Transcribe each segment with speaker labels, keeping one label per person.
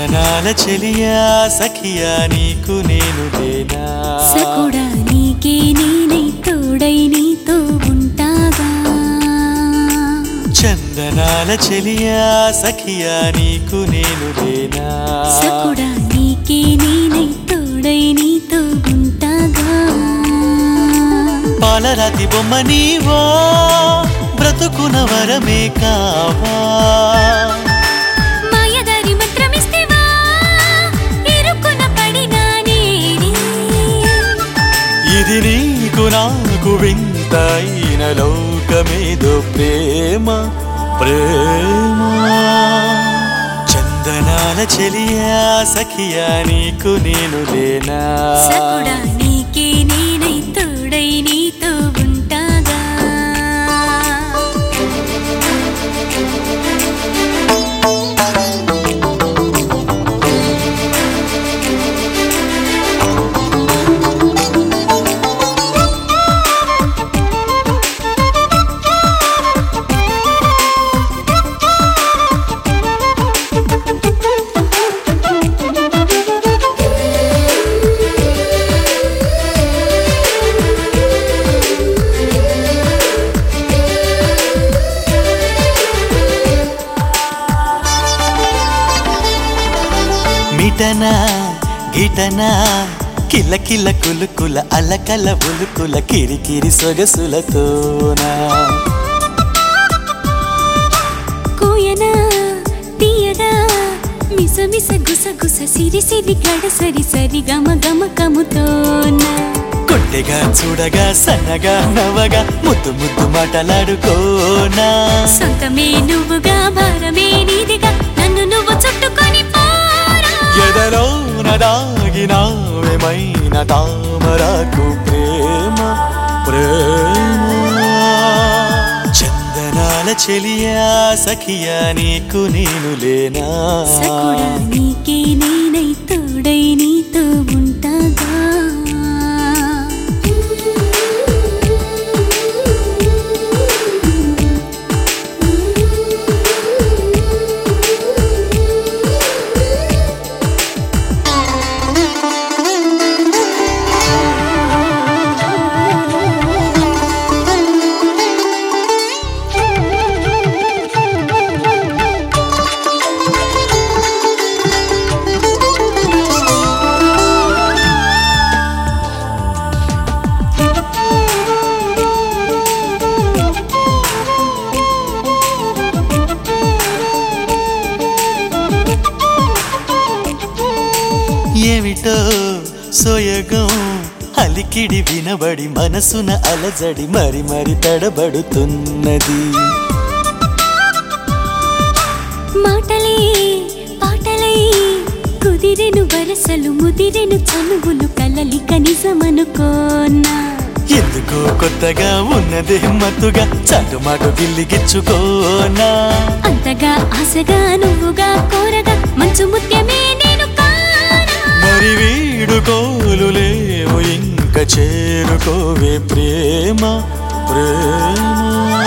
Speaker 1: చందనాల చెలియా సఖియా నీకు నేను లేనా
Speaker 2: సకుడా నీకే నేనై తోడై నీతో ఉంటాగా
Speaker 1: చందనాల చెలియా సఖియా నీకు నేను లేనా
Speaker 2: సకుడా నీకే నేనై తోడై నీతో ఉంటాగా
Speaker 1: పాలరాతి బొమ్మ నీవో బ్రతుకున వరమే కావా
Speaker 2: మాయదారి మంత్రమిస్తేవా ఇరుకున పడినా నేనే
Speaker 1: ఇది నీకు నాకు వింతైన లోకమేదో ప్రేమ ప్రేమ చందనాల చెలియా సఖియా నీకు నేను లేనా
Speaker 2: సకుడా నీకే నేనై తోడై నీతో ఉంటాగా
Speaker 1: మిటనా గిటనా కిల్ల కిల్ల కులుకుల అలకల ఉలుకుల కిరికిరి సొగసులతోనా
Speaker 2: కోయనా తీయగా మిస మిస గుస గుస సిరి సిరి గడ సరి సరి గమ గమ కముతోనా
Speaker 1: కొట్టెగా చూడగా సన్నగా నవ్వగా ముద్దు ముద్దు మాటలాడుకోనా
Speaker 2: సొంతమే నువ్వుగా భారమే నీదిగా నన్ను నువ్వు చుట్టుకొని పోరా
Speaker 1: ఎదలోన దాగినావేమైన తామరకు ప్రేమ ప్రేమ చందనాల చెలియా సఖియా నీకు నేను లేనా
Speaker 2: సకుడా నీకే నేనై తోడై నీతో ఉంటాగా
Speaker 1: ఏమిటో సోయగం అలికిడి వినబడి మనసున అలజడి మరి మరి తడబడుతున్నది
Speaker 2: మాటలే పాటలై కుదిరెను వరసలు ముదిరెను చనువులు కలలిక నిజమనుకోనా
Speaker 1: ఎందుకో కొత్తగా ఉన్నదే మత్తుగా చటుమాటు గిల్లిగిచ్చుకోనా
Speaker 2: అంతగా ఆశగా నువ్వుగా కోరగా మంచు ముత్యమే నేను కానా
Speaker 1: మరి వీడుకోలు లేవు ఇంక చేరుకోవే ప్రేమ ప్రేమ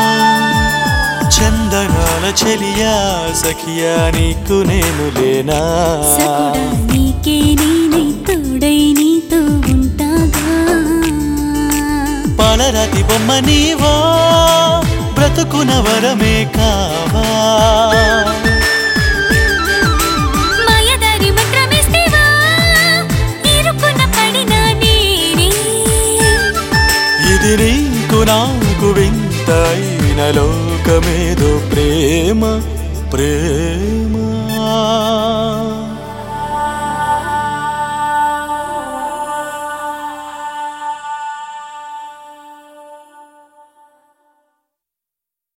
Speaker 1: చందనాల చెలియా సఖియా నీకు నేను లేనా
Speaker 2: సకుడా నీకే నేనై తోడై నీతో ఉంటాగా
Speaker 1: పాలరాతి బొమ్మ నీవో బ్రతుకున వరమే కావా
Speaker 2: మాయదారి మంత్రమిస్తేవా ఇరుకున పడినా నేనే
Speaker 1: ఇది నీకు నాకు వింతైన లోకమేదో ప్రేమ ప్రేమ